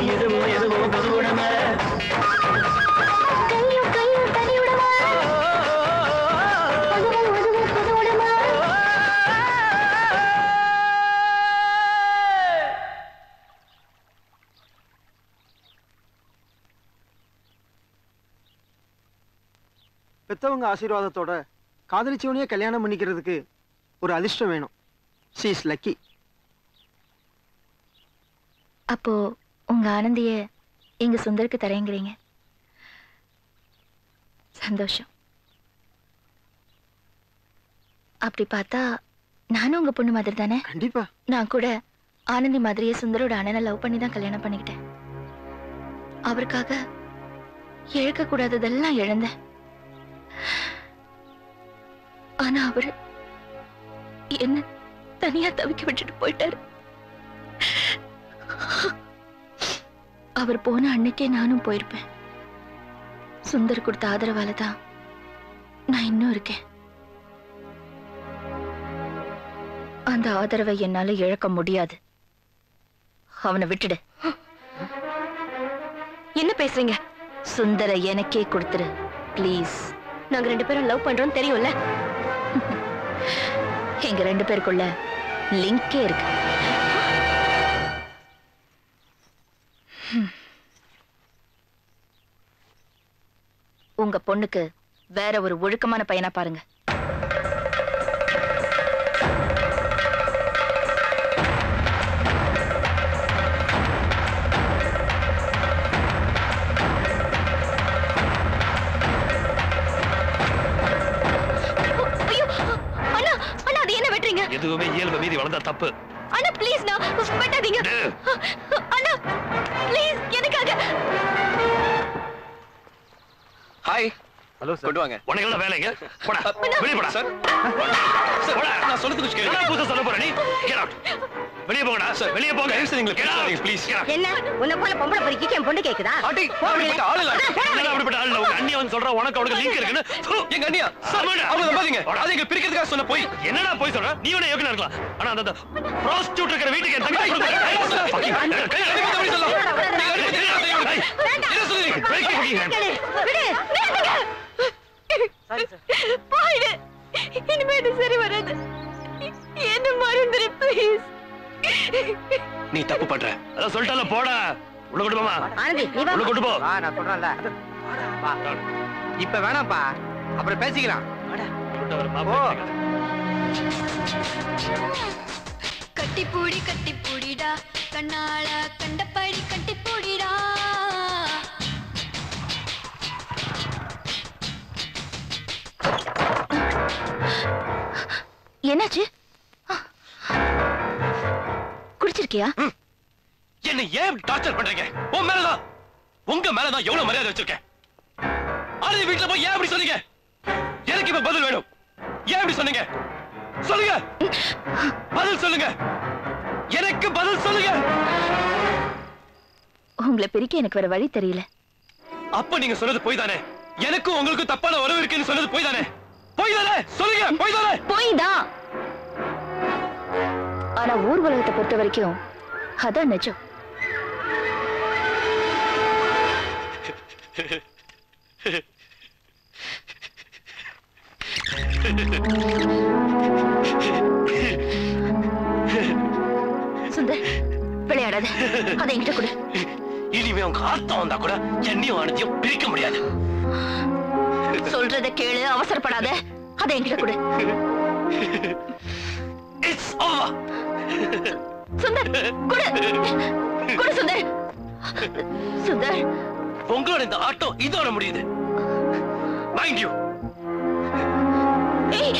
இதுவும் எதுவும் புது உடமை கையும் கையும் தனியுடமா அதுவும் அதுவும் புது உடமா பெத்தவங்க ஆசீர்வாதத்தோட காதலிச்சவனையே கல்யாணம் பண்ணிக்கிறதுக்கு ஒரு அதிர்ஷ்டம் வேணும் ஷீ இஸ் லக்கி அப்போ உங்க ஆனந்திய எங்க சுந்தருக்கு தரேங்கிறீங்க சந்தோஷம் அப்படி பார்த்தா நானும் உங்க பொண்ணு மாதிரி தானே கண்டிப்பா நான் கூட ஆனந்தி மாதிரியே சுந்தரோட அண்ணனை லவ் பண்ணி தான் கல்யாணம் பண்ணிக்கிட்டேன் அவருக்காக இழக்க கூடாததெல்லாம் இழந்தேன் ஆனா அவரு என்ன தனியா தவிக்க விட்டுட்டு போயிட்டாரு அவர் போன அன்னைக்கே நானும் போயிருப்பேன் சுந்தர் கொடுத்த ஆதரவால தான் நான் இன்னும் இருக்கேன் அந்த ஆதரவை என்னால இழக்க முடியாது அவனை விட்டுடு என்ன பேசுறீங்க சுந்தர எனக்கே கொடுத்துரு ப்ளீஸ் நாங்க ரெண்டு பேரும் லவ் பண்றோம் தெரியும்ல எங்க ரெண்டு பேருக்குள்ள லிங்கே இருக்கு ஹம். உங்க பொண்ணுக்கு வேற ஒரு ஒழுக்கமான பையனா பாருங்க ஐயோ அண்ணா அண்ணா அது என்ன வெட்டுறீங்க எதுவுமே இயல்பு மீறி வளர்ந்தா தப்பு அண்ணா ப்ளீஸ் நான் வெட்டாதீங்க அண்ணா ப்ளீஸ் எனக்காக ஹாய் ஹலோ சார் கொண்டு வாங்க உனக்கு என்ன வேலைங்க போடா வெளிய போடா சார் போடா நான் சொல்றதுக்கு கேளுங்க என்ன புதுசா சொல்ல போற நீ கெட் அவுட் வெளிய போங்கடா சார் வெளிய போங்க நீங்க ப்ளீஸ் ப்ளீஸ் என்ன உன்னை போல பொம்பளை பொறுக்கி என் பொண்ணு கேக்குதா ஆண்டி அப்படிப்பட்ட ஆளு இல்ல என்னடா அப்படிப்பட்ட ஆளு இல்ல உங்க அண்ணி வந்து சொல்றா உனக்கு அவளுக்கு லிங்க் இருக்குன்னு ப்பு, எங்க அண்ணியா சாமடா அவங்க நம்பாதீங்க அது எங்க பிரிக்கிறதுக்காக சொன்ன போய் என்னடா போய் சொல்ற நீ வேணா யோகனா இருக்கலாம் ஆனா அந்த ப்ரோஸ்டியூட் இருக்கிற வீட்டுக்கு என் தங்கச்சி விடு போயிடு இனிமே இது சரி வராது என்ன மறந்துரு ப்ளீஸ் நீ தப்பு பண்ற அதான் சொல்லிட்டல போடா உள்ள கொண்டு போமா ஆனந்தி நீ வா உள்ள கொண்டு போ வா நான் சொல்றேன்ல வா இப்ப வேணாம்ப்பா அப்புறம் பேசிக்கலாம் ஓ கட்டிப்பூடி கட்டிப்பூடிடா கண்ணால கண்டபடி கட்டிப்பூடிடா என்னாச்சு குடிச்சிருக்கியா என்ன ஏன் டார்ச்சர் பண்றீங்க உன் மேலதான் உங்க மேலதான் எவ்வளவு மரியாதை வச்சிருக்கேன் ஆனந்தி வீட்டுல போய் ஏன் அப்படி சொன்னீங்க எனக்கு இப்ப பதில் வேணும் ஏன் அப்படி சொன்னீங்க சொல்லுங்க பதில் சொல்லுங்க எனக்கு பதில் சொல்லுங்க உங்களை பிரிக்க எனக்கு வேற வழி தெரியல அப்ப நீங்க சொன்னது போய் தானே எனக்கும் உங்களுக்கும் தப்பான உறவு இருக்குன்னு சொன்னது போய் தானே போய் தானே சொல்லுங்க போய் தானே போய் தான் ஆனா ஊர் உலகத்தை பொறுத்த வரைக்கும் அதான் நிஜம் சுந்தர் விளையாடாத அதை என்கிட்ட கொடு இனிமே உங்க ஆத்தம் வந்தா கூட என்னையும் ஆனந்தியும் பிரிக்க முடியாது சொல்றத கேளு அவசரப்படாத அதை என்கிட்ட கொடு இட்ஸ் ஓவர் சுந்தர் கொடு கொடு சுந்தர் சுந்தர் உங்களோட இந்த ஆட்டம் இதோட முடியுது மைண்ட் யூ ஏய்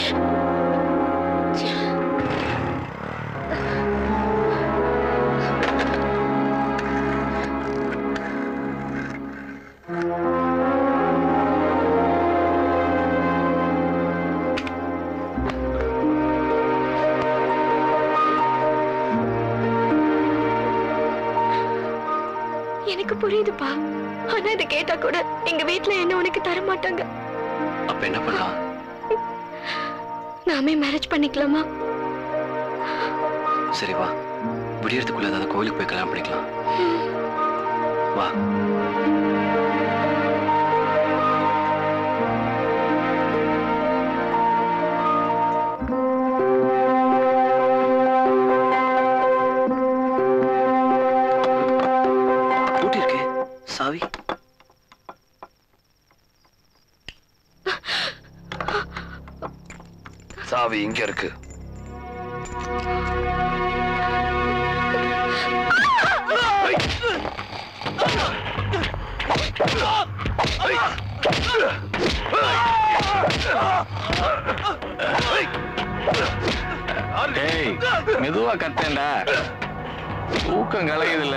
எனக்கு புரியுதுப்பா ஆனா இதை கேட்டா கூட எங்க வீட்ல என்ன உனக்கு தர மாட்டாங்க அப்ப என்ன பண்ணலாம் நாமே மேரேஜ் பண்ணிக்கலாமா சரி வா விடியறதுக்குள்ள ஏதாவது கோயிலுக்கு போய் கல்யாணம் பண்ணிக்கலாம் வா பூட்டி இருக்கு சாவி சாவி இங்க இருக்கு டேய் மெதுவா கத்தேன்டா தூக்கம் கலையுதுல்ல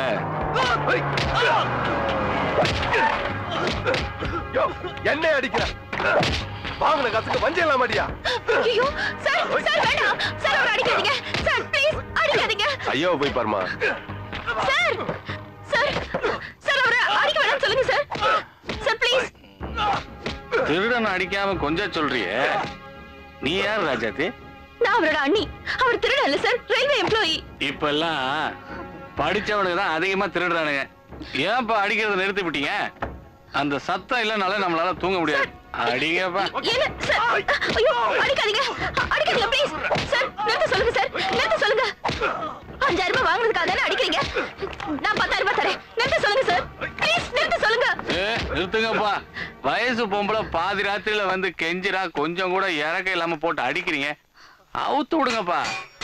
என்ன அடிக்கிற வாங்கின காசுக்கு வஞ்சம் இல்லாம அடியா ஐயோ சார் சார் வேண்டாம் சார் அவரை அடிக்காதீங்க சார் ப்ளீஸ் அடிக்காதீங்க ஐயோ போய் பாருமா சார் சார் சார் அவரை அடிக்க வேணாம் சொல்லுங்க சார் சார் ப்ளீஸ் திருடன் அடிக்காம கொஞ்சம் சொல்றியே நீ யார் ராஜாத்தி நான் அவரோட அண்ணி அவர் திருடன் இல்ல சார் ரயில்வே எம்ப்ளாயி இப்ப எல்லாம் படிச்சவனுக்கு தான் அதிகமா திருடுறானுங்க ஏன்ப்பா அடிக்கிறத நிறுத்தி விட்டீங்க அந்த சத்தம் இல்லைனால நம்மளால தூங்க முடியாது அடிங்கப்பா என்ன சார் ஐயோ அடிக்காதீங்க அடிக்காதீங்க ப்ளீஸ் சார் நிறுத்த சொல்லுங்க சார் நிறுத்த சொல்லுங்க அஞ்சாயிரம் ரூபாய் வாங்குறதுக்காக தானே அடிக்கிறீங்க நான் பத்தாயிரம் ரூபாய் தரேன் நிறுத்த சொல்லுங்க சார் ப்ளீஸ் நிறுத்த சொல்லுங்க ஏ நிறுத்துங்கப்பா வயசு பொம்பளை பாதி ராத்திரியில வந்து கெஞ்சிரா கொஞ்சம் கூட இறக்க இல்லாம போட்டு அடிக்கிறீங்க அவுத்து விடுங்கப்பா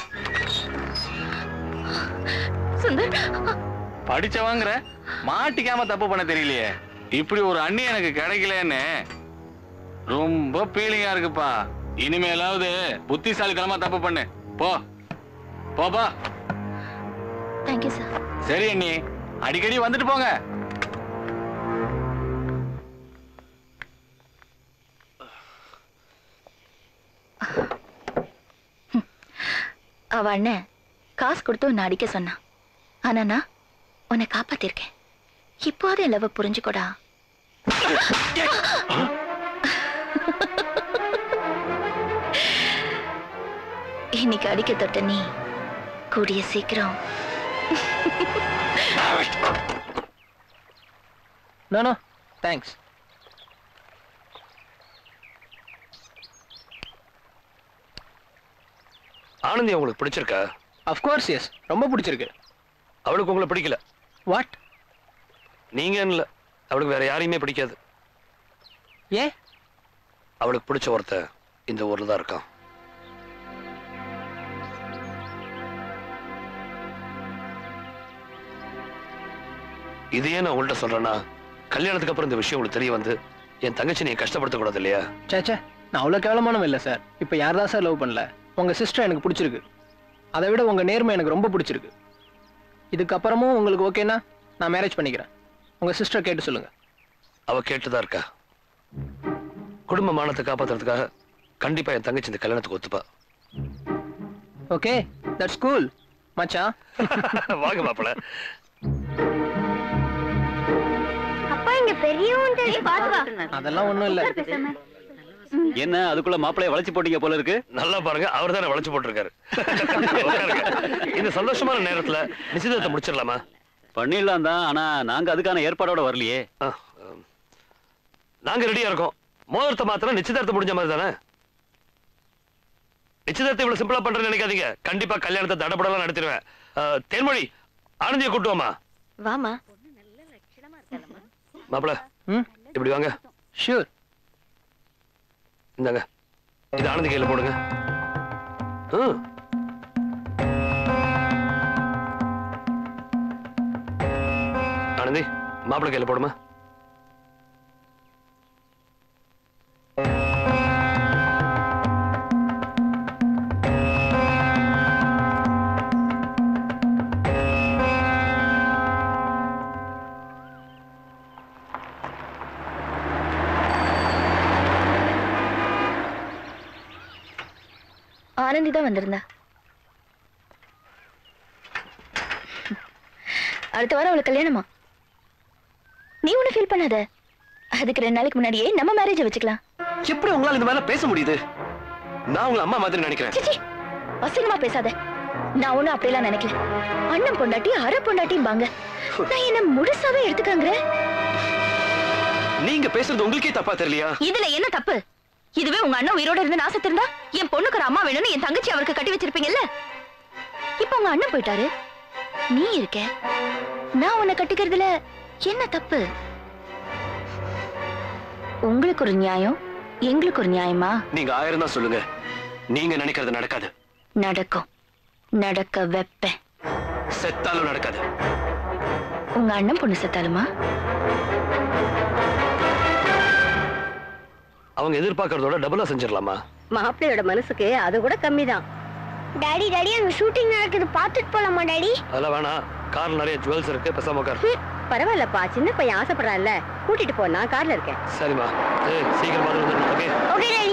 சுந்தர் படிச்சவங்கிற மாட்டிக்காம தப்பு பண்ண தெரியலையே இப்படி ஒரு அண்ணி எனக்கு கிடைக்கலன்னு ரொம்ப பீலிங்கா இருக்குப்பா இனிமேலாவது புத்திசாலித்தனமா தப்பு பண்ணு போ போப்பா தேங்க்யூ சார் சரி அண்ணி அடிக்கடி வந்துட்டு போங்க அவ அண்ணன் காசு கொடுத்து உன்னை அடிக்க சொன்னான் ஆனா நான் உன்னை காப்பாத்திருக்கேன் இப்போது என் லவ் புரிஞ்சுக்கோடா இன்னைக்கு அடிக்க தொட்ட நீ கூடிய சீக்கிரம் நோ நோ தேங்க்ஸ் ஆனந்தி உங்களுக்கு பிடிச்சிருக்கா அஃப்கோர்ஸ் எஸ் ரொம்ப பிடிச்சிருக்கு அவளுக்கு உங்களை பிடிக்கல வாட் நீங்க இல்ல அவளுக்கு வேற யாரையுமே பிடிக்காது ஏன் அவளுக்கு பிடிச்ச ஒருத்த இந்த ஊர்ல தான் இருக்கான் இதையே நான் உங்கள்ட்ட சொல்றேன்னா கல்யாணத்துக்கு அப்புறம் இந்த விஷயம் உங்களுக்கு தெரிய வந்து என் தங்கச்சி நீ கஷ்டப்படுத்தக்கூடாது இல்லையா சேச்சே நான் அவ்வளோ கேவலமானவன் இல்லை சார் இப்போ யார் தான் சார் லவ் பண்ணல உங்கள் சிஸ்டர் எனக்கு பிடிச்சிருக்கு அதை விட உங்கள் நேர்மை எனக்கு ரொம்ப பிடிச்சிருக்கு இதுக்கப்புறமும் உங்களுக்கு ஓகேனா நான் மேரேஜ் பண்ணிக்கிறேன் உங்கள் சிஸ்டர் கேட்டு சொல்லுங்கள் அவ கேட்டுதான் இருக்கா குடும்ப மானத்தை காப்பாத்துறதுக்காக கண்டிப்பா என் தங்கச்சி இந்த கல்யாணத்துக்கு ஒத்துப்பா ஓகே தட்ஸ் கூல் மச்சான் வாங்க மாப்பிள்ள அப்பா இங்க பெரியவன் அதெல்லாம் ஒன்றும் இல்லை என்ன அதுக்குள்ள மாப்பிளைய வளைச்சு போட்டீங்க போல இருக்கு நல்லா பாருங்க அவர் தானே வளைச்சு போட்டிருக்காரு உட்காருங்க. இந்த சந்தோஷமான நேரத்துல நிச்சயதார்த்தம் முடிச்சிடலாமா பண்ணிடலாம் தான் ஆனா நாங்க அதுக்கான ஏற்பாடோட வரலையே ஆ, ஆம். நாங்க ரெடியா இருக்கோம் முகூர்த்த மாத்திரம் நிச்சயதார்த்தம் முடிஞ்ச மாதிரி தானே நிச்சயதார்த்தம் இவ்வளவு சிம்பிளா பண்றேன்னு நினைக்காதீங்க கண்டிப்பா கல்யாணத்தை தடப்படலாம் நடத்திடுவேன் ஆ, தேன்மொழி ஆனந்தியை கூட்டு வாமா வாமா மாப்பிள ம் இப்படி வாங்க ஷூர் இந்தாங்க இது ஆனந்தி கையில போடுங்க ம். ஆனந்தி மாப்பிளை கையில போடுமா ஆனந்தி தான் வந்திருந்தா அடுத்த வாரம் அவளுக்கு கல்யாணமா நீ ஒண்ணு ஃபீல் பண்ணாத அதுக்கு ரெண்டு நாளைக்கு முன்னாடியே நம்ம மேரேஜ் வச்சுக்கலாம் எப்படி உங்களால இந்த மாதிரிலாம் பேச முடியுது நான் உங்களை அம்மா மாதிரி நினைக்கிறேன் சிச்சி அசிங்கமா பேசாத நான் ஒண்ணும் அப்படியெல்லாம் நினைக்கல அண்ணன் பொண்டாட்டி அரை பொண்டாட்டிம்பாங்க நான் என்ன முழுசாவே எடுத்துக்கங்கிறேன் நீங்க பேசுறது உங்களுக்கே தப்பா தெரியலையா இதுல என்ன தப்பு இதுவே உங்க அண்ணன் உயிரோட இருந்து நாசத்து இருந்தா என் பொண்ணுக்கு ஒரு அம்மா வேணும்னு என் தங்கச்சி அவருக்கு கட்டி வச்சிருப்பீங்கல்ல இப்ப உங்க அண்ணன் போயிட்டாரு நீ இருக்க நான் உன்னை கட்டிக்கிறதுல என்ன தப்பு உங்களுக்கு ஒரு நியாயம் எங்களுக்கு ஒரு நியாயமா நீங்க ஆயிரம் தான் சொல்லுங்க நீங்க நினைக்கிறது நடக்காது நடக்கும் நடக்க வைப்பேன் செத்தாலும் நடக்காது உங்க அண்ணன் பொண்ணு செத்தாலுமா அவங்க எதிர்பார்க்கறதோட டபுளா செஞ்சிடலாமா மாப்பிள்ளையோட மனசுக்கு அது கூட கம்மி தான் டாடி டாடி அங்க ஷூட்டிங் நடக்குது பார்த்துட்டு போலாமா டாடி அதெல்லாம் வேணாம் கார்ல நிறைய ஜுவல்ஸ் இருக்கு பேசாம உட்கார் பரவாயில்லப்பா சின்ன பையன் ஆசைப்படுறான்ல கூட்டிட்டு போ நான் கார்ல இருக்கேன் சரிம்மா ஏய் சீக்கிரம் பார்த்து வந்துடணும் ஓகே ஓகே டாடி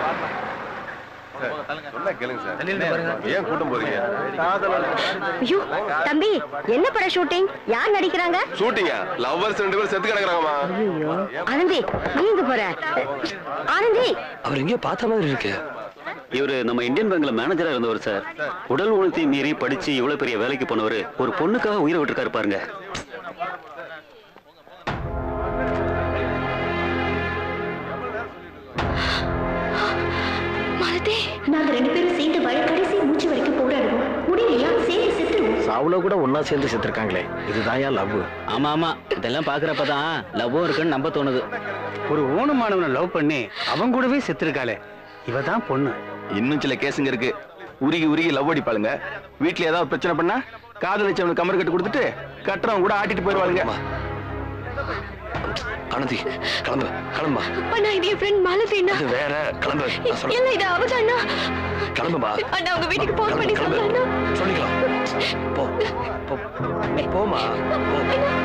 ஏன் கூட்டம் போறீங்க ஐயோ தம்பி என்ன பட ஷூட்டிங் யார் நடிக்கிறாங்க ஷூட்டிங்கா லவ்வர்ஸ் ரெண்டு பேரும் செத்து கிடக்குறாங்கம்மா ஐயோ ஆனந்தி நீ எங்க போற ஆனந்தி அவர் எங்கேயோ பார்த்த மாதிரி இருக்கு இவரு நம்ம இந்தியன் பேங்க்ல மேனேஜரா இருந்தவர் சார் உடல் உணர்த்தி மீறி படிச்சு இவ்வளவு பெரிய வேலைக்கு போனவர் ஒரு பொண்ணுக்காக உயிரை விட்டுருக்காரு பாருங்க மாலதி நாங்க ரெண்டு பேரும் சேர்ந்து வழி கடைசி மூச்சு வரைக்கும் போராடுவோம் முடியலையா சேர்ந்து செத்துருவோம் சாவுல கூட ஒன்னா சேர்ந்து செத்துருக்காங்களே இதுதான் ஏன் லவ் ஆமா ஆமா இதெல்லாம் பாக்குறப்பதான் லவ்வும் இருக்குன்னு நம்ப தோணுது ஒரு ஊனமானவனை லவ் பண்ணி அவன் கூடவே செத்துருக்காளே இவ தான் பொண்ணு இன்னும் சில கேஸுங்க இருக்கு உருகி உருகி லவ் அடிப்பாளுங்க வீட்ல ஏதாவது பிரச்சனை பண்ணா காதலிச்சவனுக்கு கமர் கட்டு கொடுத்துட்டு கட்டுறவன் கூட ஆட்டிட்டு போயிடுவாளுங்க ஆனந்தி கிளம்பு கிளம்புமா அண்ணா இது என் ஃப்ரெண்ட் மாலதினா இது வேற கிளம்பு நான் சொல்றேன். இல்ல இது அவதானா கிளம்புமா அண்ணா உங்க வீட்டுக்கு போன் பண்ணி கிளம்பு. சொல்லலாம் சொல்லிக்கலாம் போ போ போமா போ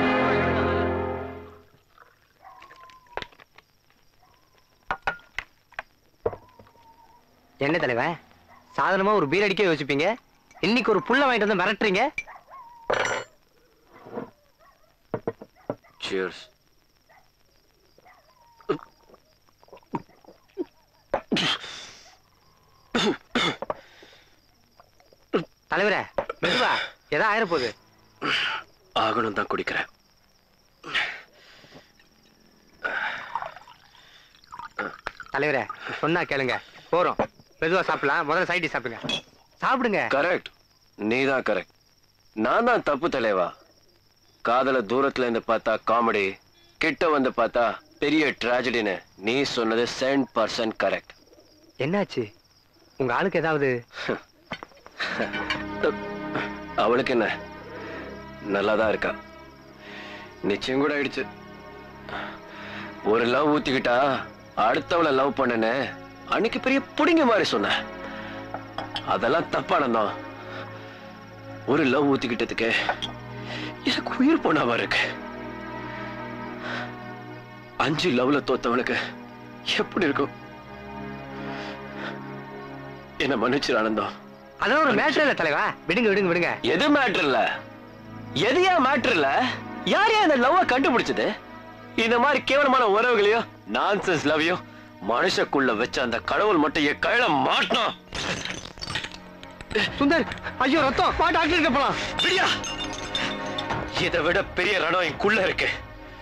என்ன தலைவன் சாதாரணமா ஒரு பீர் அடிக்க யோசிப்பீங்க இன்னைக்கு ஒரு புள்ள வாங்கிட்டு வந்து மிரட்டுறீங்க Cheers. தலைவரே மெதுவா ஏதோ ஆயிர போகுது ஆகணும் தான் குடிக்கிறேன் தலைவரே சொன்னா கேளுங்க போறோம் மெதுவா சாப்பிடலாம் முதல்ல சைடி சாப்பிடுங்க சாப்பிடுங்க கரெக்ட் நீ தான் கரெக்ட் நான் தான் தப்பு தலைவா காதல தூரத்துல இருந்து பார்த்தா காமெடி கிட்ட வந்து பார்த்தா பெரிய ட்ராஜடின்னு நீ சொன்னது சென்ட் பர்சன்ட் கரெக்ட் என்னாச்சு உங்க ஆளுக்கு ஏதாவது அவளுக்கு என்ன நல்லா தான் இருக்கா நிச்சயம் கூட ஆயிடுச்சு ஒரு லவ் ஊத்திக்கிட்டா அடுத்தவளை லவ் பண்ணனே அன்னைக்கு பெரிய புடிங்க மாதிரி சொன்ன அதெல்லாம் தப்பானதான் ஒரு லவ் ஊத்திக்கிட்டதுக்கு எனக்கு உயிர் போனாவா இருக்கு அஞ்சு லவ்ல தோத்தவனுக்கு எப்படி இருக்கும் என்ன மன்னிச்சிரு ஆனந்தம் அதெல்லாம் ஒரு மேட்டர் இல்ல தலைவா விடுங்க விடுங்க விடுங்க எது மேட்டர் இல்ல எது ஏன் மேட்டர் இல்ல யார் ஏன் அந்த லவ்வ கண்டுபிடிச்சது இந்த மாதிரி கேவலமான உறவுகளையும் நான்சென்ஸ் லவ்வையும் மனுஷக்குள்ள வச்ச அந்த கடவுள் மட்டும் என் கையில மாட்டணும் சுந்தர் ஐயோ ரத்தம் வா டாக்டர் போலாம் விடியா இதை விட பெரிய ரணம் எனக்குள்ள இருக்கு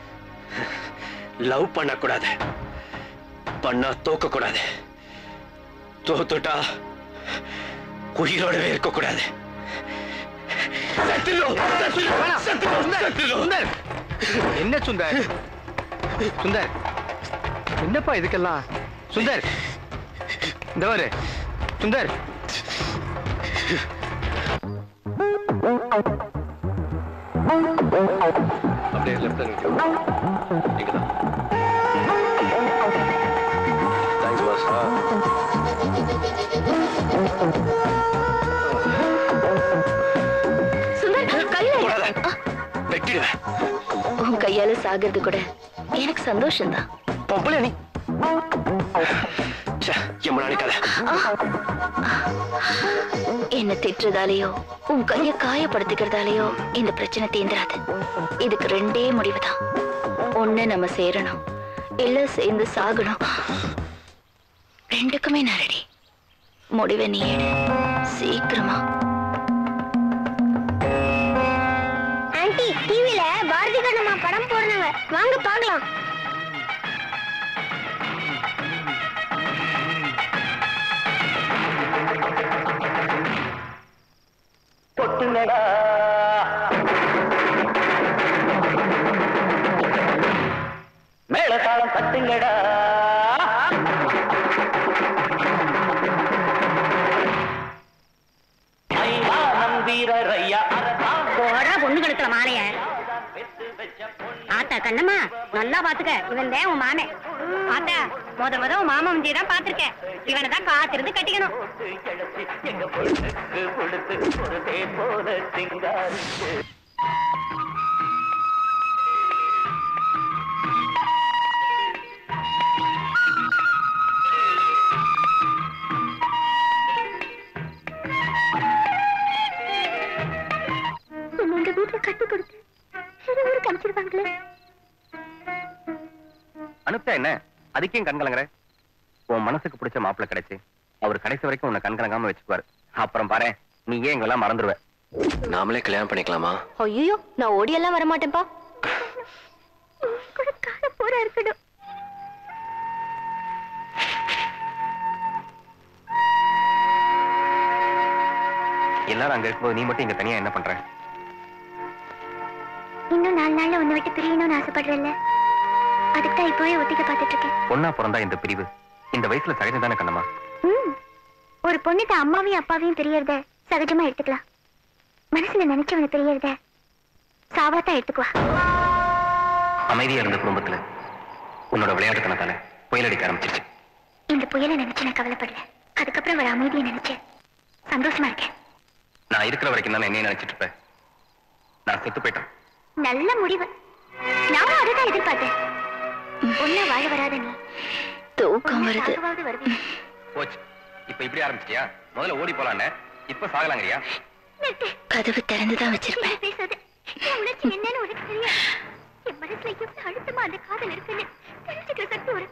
லவ் பண்ணக்கூடாது பண்ணா தோக்க கூடாது தோத்துட்டா உயிரோடவே இருக்க கூடாது சுந்தர் என்ன சுந்தர் சுந்தர் என்னப்பா இதுக்கெல்லாம் சுந்தர் இந்த பாரு சுந்தர் அப்படியே லெஃப்ட் இங்கதான் தேங்க்ஸ் பாஸ் சுந்தர் கையில தொடாத. வெட்டிடுவேன் உன் கையால சாகிறது கூட எனக்கு சந்தோஷம்தான் பொம்பளை நீ ச்சே, எம்ம நினைக்காத என்ன திட்டுறதாலேயோ உன் கைய காயப்படுத்திக்கிறதாலேயோ இந்த பிரச்சனை தீந்துராது இதுக்கு ரெண்டே முடிவுதான் ஒண்ணு நம்ம சேரணும் இல்ல சேர்ந்து சாகணும் ரெண்டுக்குமே நான் ரெடி முடிவை நீ எடு சீக்கிரமா வாங்க பார்க்கலாம் கொட்டுங்கடா மேளதாளம் தட்டுங்கடா ஐயா நம்பீரர் ஐயா போடா பொண்ணு கழுத்துல மாலைய ஆத்தா கண்ணம்மா நல்லா பாத்துக்க இவன் தான் உன் மாமே ஆத்தா முத முத உன் மாமா முந்திய தான் பாத்திருக்கேன் இவனை தான் காத்திருந்து கட்டிக்கணும் எங்க பொண்ணுக்கு கொடுத்து ஒரு தேர் போல சிங்காரிச்சு எங்க வீட்டுல கட்டி கொடுத்து ஊருக்கு அனுப்பிச்சிருவாங்களே அனுப்பிட்டா என்ன அதுக்கேயும் கண் கலங்குற உன் மனசுக்கு பிடிச்ச மாப்பிள்ளை கிடைச்சு அவர் கடைசி வரைக்கும் உன்னை கண் கலங்காம வச்சுக்குவாரு அப்புறம் பாரு நீ ஏன் எங்கெல்லாம் மறந்துடுவ நாமளே கல்யாணம் பண்ணிக்கலாமா ஐயோ நான் ஓடியெல்லாம் வர மாட்டேன்ப்பா கூட கால போற இருக்கணும் எல்லாரும் அங்க இருக்கும்போது நீ மட்டும் இங்க தனியா என்ன பண்ற இன்னும் நாலு நாள்ல உன்னை விட்டு பிரியணும்னு ஆசைப்படுறேன்ல அதுக்கு தான் இப்போவே ஒத்திக்க பார்த்துட்டு இருக்கேன் பொண்ணா பிறந்தா இந்த பிரிவு இந்த வயசுல சகஜம் தானே கண்ணம்மா ம். ஒரு பொண்ணுக்கு அம்மாவையும் அப்பாவையும் தெரியறத சகஜமா எடுத்துக்கலாம் மனசுல நினைச்சவனை தெரியறத சாவாத்தான் எடுத்துக்குவா அமைதியா இருந்த குடும்பத்துல உன்னோட விளையாட்டுத்தனத்தால புயல் அடிக்க ஆரம்பிச்சிருச்சு இந்த புயலை நினைச்சு நான் கவலைப்படல அதுக்கப்புறம் வர அமைதியை நினைச்சு சந்தோஷமா இருக்கேன் நான் இருக்கிற வரைக்கும் தானே என்னைய நினைச்சிட்டு இருப்பேன் நான் செத்து போயிட்டேன் நல்ல முடிவு நானும் அதுதான் எதிர்பார்த்தேன் ஒன்னா வாழ வராத நீ தூக்கம் வருது சாகவாவது வருவீங்க. போச்சு இப்ப இப்படி ஆரம்பிச்சிட்டியா முதல்ல ஓடி போலான்னு இப்ப சாகலாங்கறியா நிறுத்து. கதவு திறந்துதான் வச்சிருப்பேன் நீ பேசாத என் உணர்ச்சி என்னன்னு உனக்கு தெரியாது என் மனசுல எவ்வளவு அழுத்தமா அந்த காதல் இருக்குன்னு தெரிஞ்சுக்கிற சக்தி ஒரு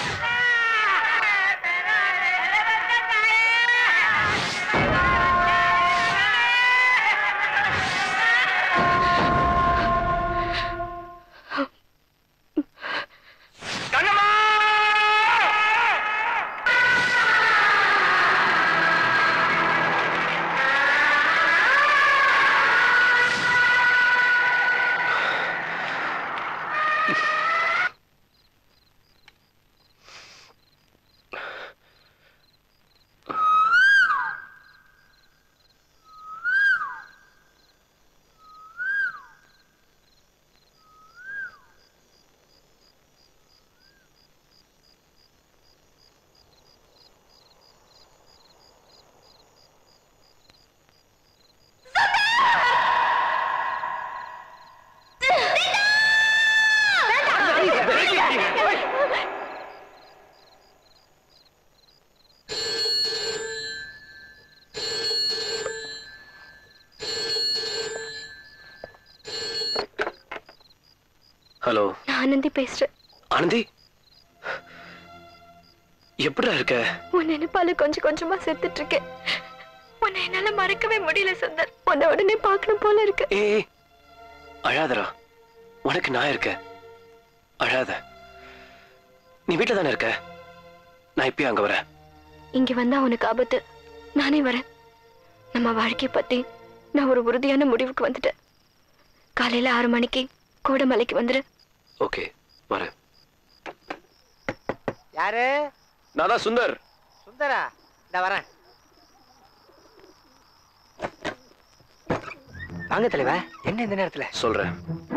ஹலோ நான் ஆனந்தி பேசுறேன் ஆனந்தி எப்படிடா இருக்க உன் நினைப்பால கொஞ்சம் கொஞ்சமா செத்துட்டு இருக்கேன் உன்னை என்னால மறக்கவே முடியல சுந்தர் உன்னை உடனே பார்க்கணும் போல இருக்கு ஏய் அழாதடா உனக்கு நான் இருக்கேன் அழாத நீ வீட்டுல தானே இருக்க நான் இப்பயும் அங்க வரேன் இங்க வந்தா உனக்கு ஆபத்து நானே வரேன் நம்ம வாழ்க்கைய பத்தி நான் ஒரு உறுதியான முடிவுக்கு வந்துட்டேன் காலையில ஆறு மணிக்கு கோடமலைக்கு வந்துரு ஓகே வரேன் யாரு நான் தான் சுந்தர் சுந்தரா இந்த வரேன் வாங்க தலைவா என்ன இந்த நேரத்துல சொல்றேன்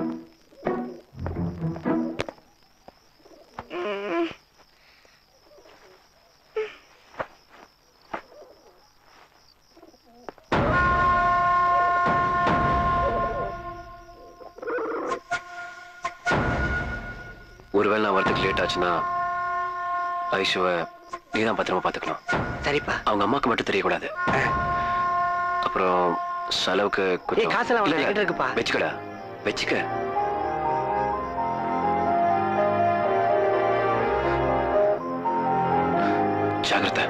ஒருவேளை நான் வரதுக்கு லேட் ஆச்சுன்னா ஐஷுவை நீ தான் பத்திரமா பாத்துக்கணும் சரிப்பா அவங்க அம்மாக்கு மட்டும் தெரியக்கூடாது அப்புறம் செலவுக்கு கொஞ்சம் ஏய், காசெல்லாம் இல்ல, உனக்கு இல்ல. என்கிட்ட இருக்குப்பா. வச்சுக்கடா வச்சுக்க ஜாகிரதை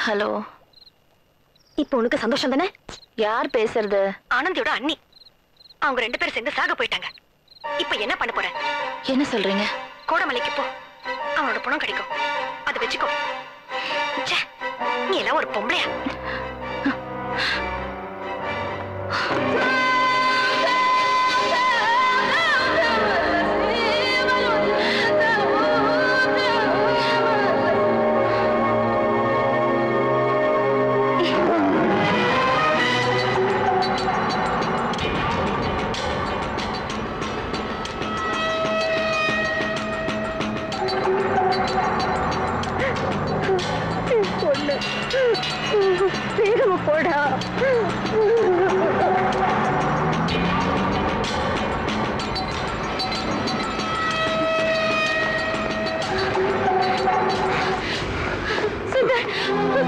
ஹலோ இப்போ உனக்கு சந்தோஷம் தானே யார் பேசுறது ஆனந்தியோட அண்ணி அவங்க ரெண்டு பேரும் சேர்ந்து சாக போயிட்டாங்க இப்போ என்ன பண்ண போற என்ன சொல்றீங்க கோடமலைக்கு போ அவனோட பணம் கிடைக்கும் அதை வச்சுக்கோ ச்சே, நீ எல்லாம் ஒரு பொம்பளையா பொண்ணு வேகமா போடா சுந்தர்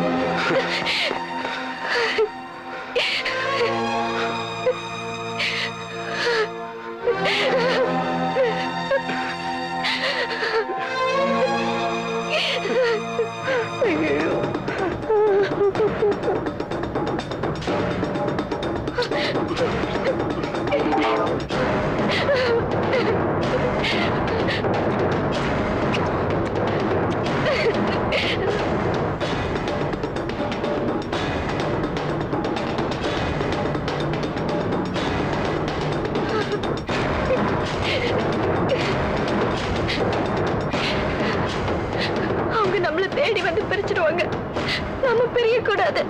அவங்க நம்மள தேடி வந்து பிரிச்சிடுவாங்க நம்ம பிரிய கூடாது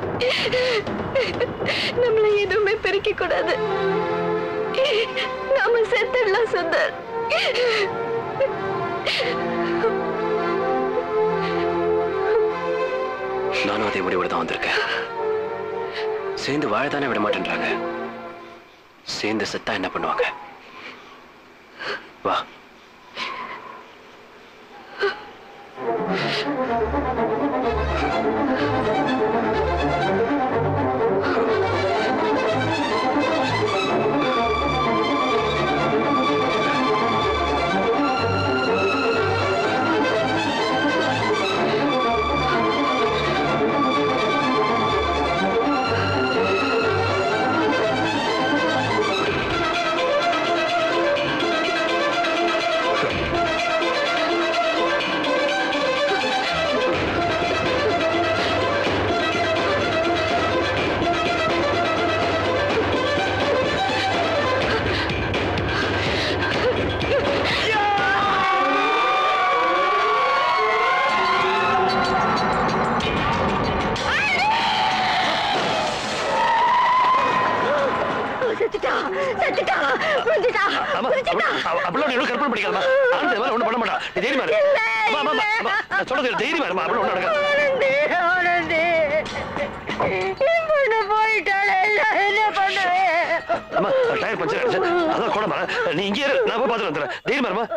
நம்மள எதுவுமே பிரிக்க கூடாது நாம செத்துடலாம் சுந்தர் நானும் அதே முடிவோட தான் வந்திருக்கேன் சேர்ந்து வாழத்தானே விட மாட்டேன்றாங்க சேர்ந்து செத்தா என்ன பண்ணுவாங்க வா செத்துட்டா செத்துட்டா புரிஞ்சுட்டா புரிஞ்சுட்டா அப்படிலாம் நீ கற்பனை பண்ணிக்காதமா ஆனந்த் இந்த மாதிரி ஒண்ணும் பண்ண மாட்டான் நீ தைரியமா இரு அம்மா, அம்மா, அம்மா, அம்மா, நான் சொல்றது கேளு, தைரியமா இருமா அப்படிலாம் ஒண்ணும் நடக்காது ஆனந்தி ஆனந்தி என் பொண்ணு போயிட்டாளே நான் என்ன பண்ணுவேன் அம்மா டயர் பஞ்சர் ஆயிடுச்சு அதான் கூட நீ இங்கே இரு நான் போய் பார்த்துட்டு வந்துடுறேன் தைரியமா இருமா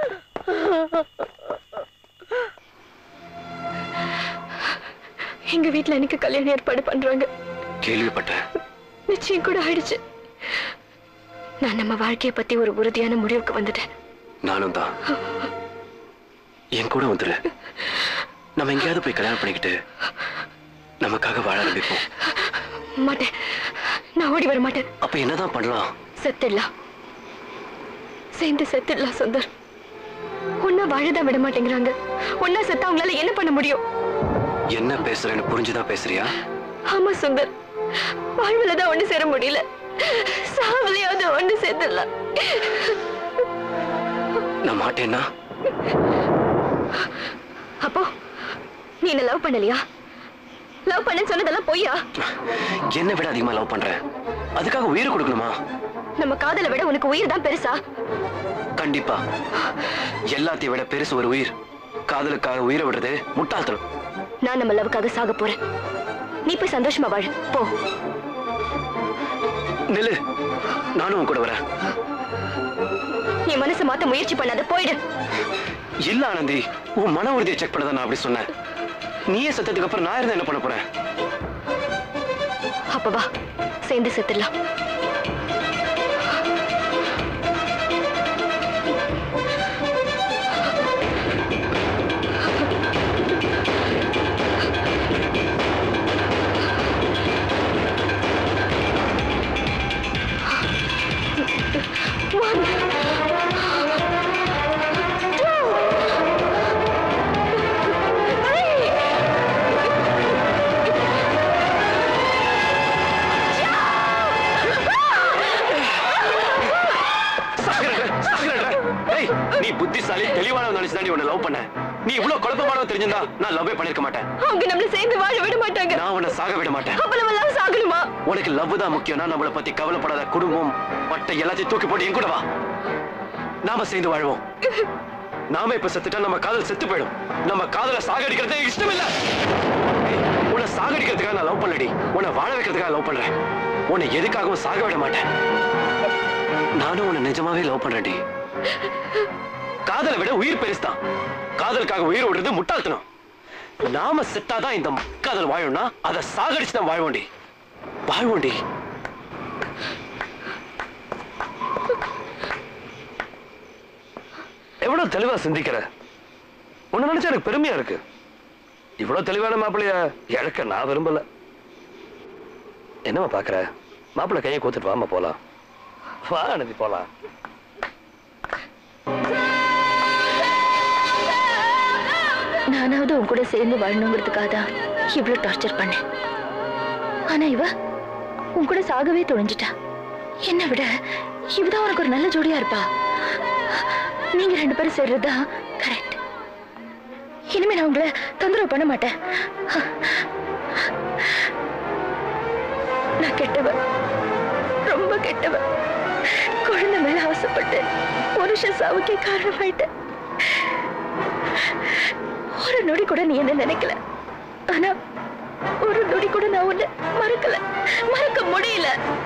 எங்க வீட்ல எனக்கு கல்யாணம் ஏற்பாடு பண்றாங்க கேள்விப்பட்டேன் நிச்சயம் கூட ஆயிடுச்சு நான் நம்ம வாழ்க்கைய பத்தி ஒரு உறுதியான முடிவுக்கு வந்துட்டேன் நானும் தான் என் கூட வந்துரு நம்ம எங்கேயாவது போய் கல்யாணம் பண்ணிக்கிட்டு நமக்காக வாழ ஆரம்பிப்போம் மாட்டேன் நான் ஓடி வர மாட்டேன் அப்ப என்னதான் பண்ணலாம் செத்துடலாம் சேர்ந்து செத்துடலாம் சுந்தர் ஒன்னா வாழதான் விட மாட்டேங்கிறாங்க ஒன்னா செத்தா அவங்களால என்ன பண்ண முடியும் என்ன பேசுறேன்னு புரிஞ்சுதான் பேசுறியா ஆமா சுந்தர் வாழ்வுல தான் ஒண்ணு சேர முடியல சாவலையாவது ஒண்ணு சேர்த்துடலாம் நான் மாட்டேன்னா அப்போ நீ என்ன லவ் பண்ணலையா லவ் பண்ணேன்னு சொன்னதெல்லாம் பொய்யா என்ன விட அதிகமா லவ் பண்றேன் அதுக்காக உயிர் கொடுக்கணுமா நம்ம காதலை விட உனக்கு உயிர் தான் பெருசா கண்டிப்பா எல்லாத்தையும் விட பெருசு ஒரு உயிர் காதலுக்காக உயிரை விடுறது முட்டாள்தனம் நான் நம்ம லவ்க்காக சாக போறேன் நீ போய் சந்தோஷமா வாழ போ நில்லு நானும் உன் கூட வரேன் நீ மனசை மாத்த முயற்சி பண்ணாத போயிடு இல்ல ஆனந்தி உன் மன உறுதியை செக் பண்ணதான் நான் அப்படி சொன்னேன் நீயே செத்ததுக்கு அப்புறம் நான் இருந்தா என்ன பண்ண போறேன் அப்ப வா சேர்ந்து செத்துடலாம் ஏய் நீ புத்திசாலி தெளிவானவன் நினைச்சு தான் உன்னை லவ் பண்ண நீ இவ்வளவு குழப்பமானவன் தெரிஞ்சிருந்தா நான் லவ்வே பண்ணிருக்க மாட்டேன் அவங்க நம்மள சேர்ந்து வாழ விட மாட்டாங்க நான் உன்னை சாக விட மாட்டேன் அப்ப நம்ம எல்லாம் சாகணுமா உனக்கு லவ் தான் முக்கியம்னா நம்மளை பத்தி கவலைப்படாத குடும்பம் பட்ட எல்லாத்தையும் தூக்கி போட்டு என் கூட வா நாம சேர்ந்து வாழ்வோம் நாம இப்ப செத்துட்டா நம்ம காதல் செத்து போயிடும் நம்ம காதலை சாகடிக்கிறதே இஷ்டம் இல்ல ஏய், உன்னை சாகடிக்கிறதுக்காக நான் லவ் பண்ணலடி உன்னை வாழ வைக்கிறதுக்காக லவ் பண்றேன் உன்னை எதுக்காகவும் சாக விட மாட்டேன் நானும் உன்னை நிஜமாவே லவ் பண்றேன்டி காதலை விட உயிர் பெருசுதான் காதலுக்காக உயிர் விடுறது முட்டாள்தனம் நாம செத்தாதான் இந்த காதல் வாழும்னா அதை சாகடிச்சு தான் வாழ்வோண்டி வாழ்வோண்டி எவ்வளவு தெளிவா சிந்திக்கிற உன்னை நினைச்சா எனக்கு பெருமையா இருக்கு இவ்வளவு தெளிவான மாப்பிள்ளைய இழக்க நான் விரும்பல என்னம்மா பாக்குற மாப்பிள்ளை கையை கூத்துட்டு வாமா போலாம் வா அனுப்பி போலாம் நானாவது உன் கூட சேர்ந்து வாழணுங்கிறதுக்காக தான் இவ்வளவு டார்ச்சர் பண்ணேன் ஆனா இவ உன் கூட சாகவே துணிஞ்சிட்டா என்னை விட இவதான் உனக்கு ஒரு நல்ல ஜோடியா இருப்பா நீங்க ரெண்டு பேரும் சேர்றதுதான் கரெக்ட் இனிமே நான் உங்களை தொந்தரவு பண்ண மாட்டேன் நான் கெட்டவ ரொம்ப கெட்டவ குழந்தை மேல ஆசைப்பட்டு புருஷ சாவுக்கே காரணமாயிட்டேன் ஒரு நொடி கூட நீ என்ன நினைக்கல ஆனா ஒரு நொடி கூட நான் உன்னை மறக்கல மறக்க முடியல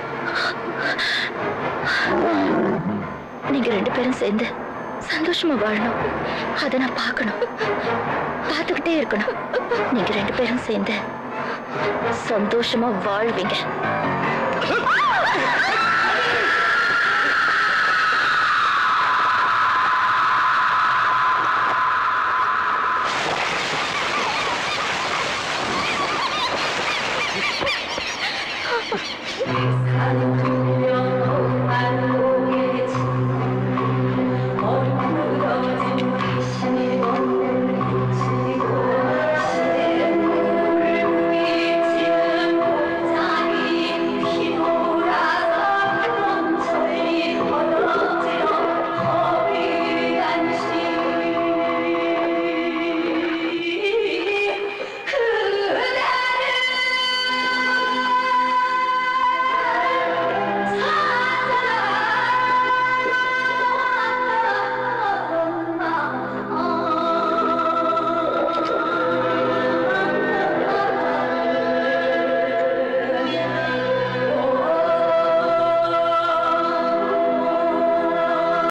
நீங்க ரெண்டு பேரும் சேர்ந்து சந்தோஷமா வாழணும் அதை நான் பார்க்கணும் பார்த்துக்கிட்டே இருக்கணும் நீங்க ரெண்டு பேரும் சேர்ந்து சந்தோஷமா வாழ்வீங்க